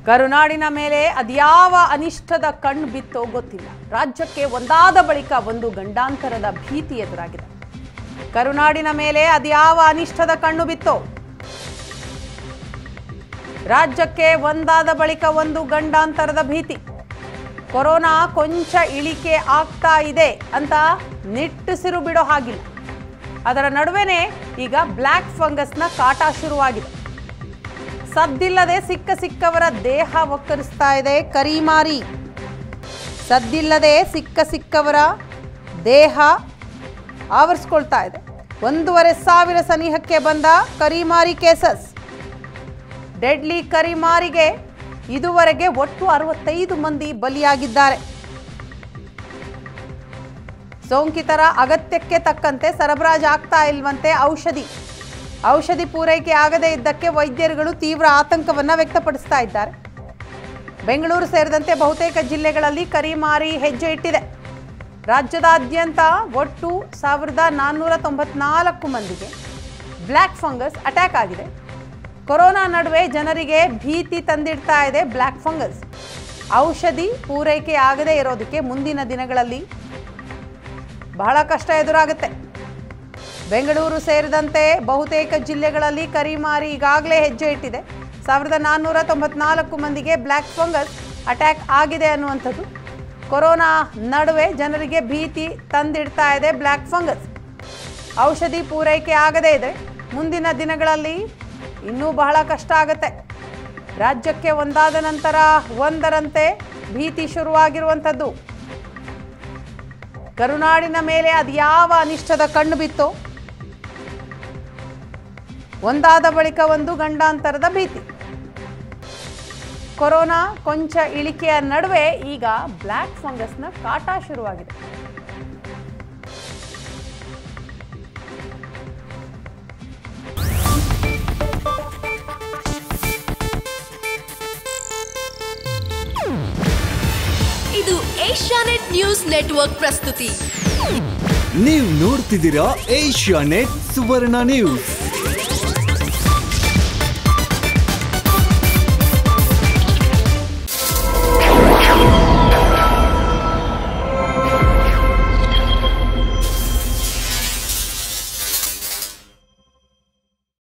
ಕರುನಾಡಿನ ಮೇಲೆ ಅದ್ಯಾವ ಅನಿಷ್ಟದ ಕಣ್ಣು ಬಿತ್ತೋ ಗೊತ್ತಿಲ್ಲ ರಾಜ್ಯಕ್ಕೆ ಒಂದಾದ ಬಳಿಕ ಒಂದು ಗಂಡಾಂತರದ ಭೀತಿ ಎದುರಾಗಿದೆ ಕರುನಾಡಿನ ಮೇಲೆ ಅದ್ಯಾವ ಅನಿಷ್ಟದ ಕಣ್ಣು ಬಿತ್ತೋ ರಾಜ್ಯಕ್ಕೆ ಒಂದಾದ ಬಳಿಕ ಒಂದು ಗಂಡಾಂತರದ ಭೀತಿ ಕೊರೋನಾ ಕೊಂಚ ಇಳಿಕೆ ಆಗ್ತಾ ಇದೆ ಅಂತ ನಿಟ್ಟುಸಿರು ಬಿಡೋ ಹಾಗಿಲ್ಲ ಅದರ ನಡುವೆನೇ ಈಗ ಬ್ಲ್ಯಾಕ್ ಫಂಗಸ್ನ ಕಾಟ ಶುರುವಾಗಿದೆ ಸದ್ದಿಲ್ಲದೆ ಸಿಕ್ಕ ಸಿಕ್ಕವರ ದೇಹ ಒಕ್ಕರಿಸ್ತಾ ಇದೆ ಕರಿಮಾರಿ ಸದ್ದಿಲ್ಲದೆ ಸಿಕ್ಕ ಸಿಕ್ಕವರ ದೇಹ ಆವರಿಸ್ಕೊಳ್ತಾ ಇದೆ ಒಂದೂವರೆ ಸಾವಿರ ಸನಿಹಕ್ಕೆ ಬಂದ ಕರಿಮಾರಿ ಕೇಸಸ್ ಡೆಡ್ಲಿ ಕರಿಮಾರಿಗೆ ಇದುವರೆಗೆ ಒಟ್ಟು ಅರವತ್ತೈದು ಮಂದಿ ಬಲಿಯಾಗಿದ್ದಾರೆ ಸೋಂಕಿತರ ಅಗತ್ಯಕ್ಕೆ ತಕ್ಕಂತೆ ಸರಬರಾಜು ಆಗ್ತಾ ಇಲ್ವಂತೆ ಔಷಧಿ ಔಷಧಿ ಪೂರೈಕೆ ಆಗದೇ ಇದ್ದಕ್ಕೆ ವೈದ್ಯರುಗಳು ತೀವ್ರ ಆತಂಕವನ್ನು ವ್ಯಕ್ತಪಡಿಸ್ತಾ ಇದ್ದಾರೆ ಬೆಂಗಳೂರು ಸೇರಿದಂತೆ ಬಹುತೇಕ ಜಿಲ್ಲೆಗಳಲ್ಲಿ ಕರಿಮಾರಿ ಹೆಜ್ಜೆ ಇಟ್ಟಿದೆ ರಾಜ್ಯದಾದ್ಯಂತ ಒಟ್ಟು ಸಾವಿರದ ನಾನ್ನೂರ ತೊಂಬತ್ನಾಲ್ಕು ಮಂದಿಗೆ ಬ್ಲ್ಯಾಕ್ ಫಂಗಸ್ ಅಟ್ಯಾಕ್ ಆಗಿದೆ ಕೊರೋನಾ ನಡುವೆ ಜನರಿಗೆ ಭೀತಿ ತಂದಿಡ್ತಾ ಇದೆ ಬ್ಲ್ಯಾಕ್ ಫಂಗಸ್ ಔಷಧಿ ಪೂರೈಕೆ ಆಗದೇ ಇರೋದಕ್ಕೆ ಮುಂದಿನ ದಿನಗಳಲ್ಲಿ ಬಹಳ ಕಷ್ಟ ಎದುರಾಗುತ್ತೆ ಬೆಂಗಳೂರು ಸೇರಿದಂತೆ ಬಹುತೇಕ ಜಿಲ್ಲೆಗಳಲ್ಲಿ ಕರಿಮಾರಿ ಈಗಾಗಲೇ ಹೆಜ್ಜೆ ಇಟ್ಟಿದೆ ಸಾವಿರದ ನಾನ್ನೂರ ತೊಂಬತ್ನಾಲ್ಕು ಮಂದಿಗೆ ಬ್ಲ್ಯಾಕ್ ಫಂಗಸ್ ಅಟ್ಯಾಕ್ ಆಗಿದೆ ಅನ್ನುವಂಥದ್ದು ಕೊರೋನಾ ನಡುವೆ ಜನರಿಗೆ ಭೀತಿ ತಂದಿಡ್ತಾ ಇದೆ ಬ್ಲ್ಯಾಕ್ ಫಂಗಸ್ ಔಷಧಿ ಪೂರೈಕೆ ಆಗದೇ ಇದೆ ಮುಂದಿನ ದಿನಗಳಲ್ಲಿ ಇನ್ನೂ ಬಹಳ ಕಷ್ಟ ಆಗುತ್ತೆ ರಾಜ್ಯಕ್ಕೆ ಒಂದಾದ ನಂತರ ಒಂದರಂತೆ ಭೀತಿ ಶುರುವಾಗಿರುವಂಥದ್ದು ಕರುನಾಡಿನ ಮೇಲೆ ಅದ್ಯಾವ ಅನಿಷ್ಟದ ಕಣ್ಣು ಬಿತ್ತೋ ಒಂದಾದ ಬಳಿಕ ಒಂದು ಗಂಡಾಂತರದ ಭೀತಿ ಕೊರೋನಾ ಕೊಂಚ ಇಳಿಕೆಯ ನಡುವೆ ಈಗ ಬ್ಲ್ಯಾಕ್ ಫಂಗಸ್ನ ಕಾಟ ಶುರುವಾಗಿದೆ ಇದು ಏಷ್ಯಾನೆಟ್ ನ್ಯೂಸ್ ನೆಟ್ವರ್ಕ್ ಪ್ರಸ್ತುತಿ ನೀವು ನೋಡ್ತಿದ್ದೀರಾ ಏಷ್ಯಾ ನೆಟ್ ಸುವರ್ಣ ನ್ಯೂಸ್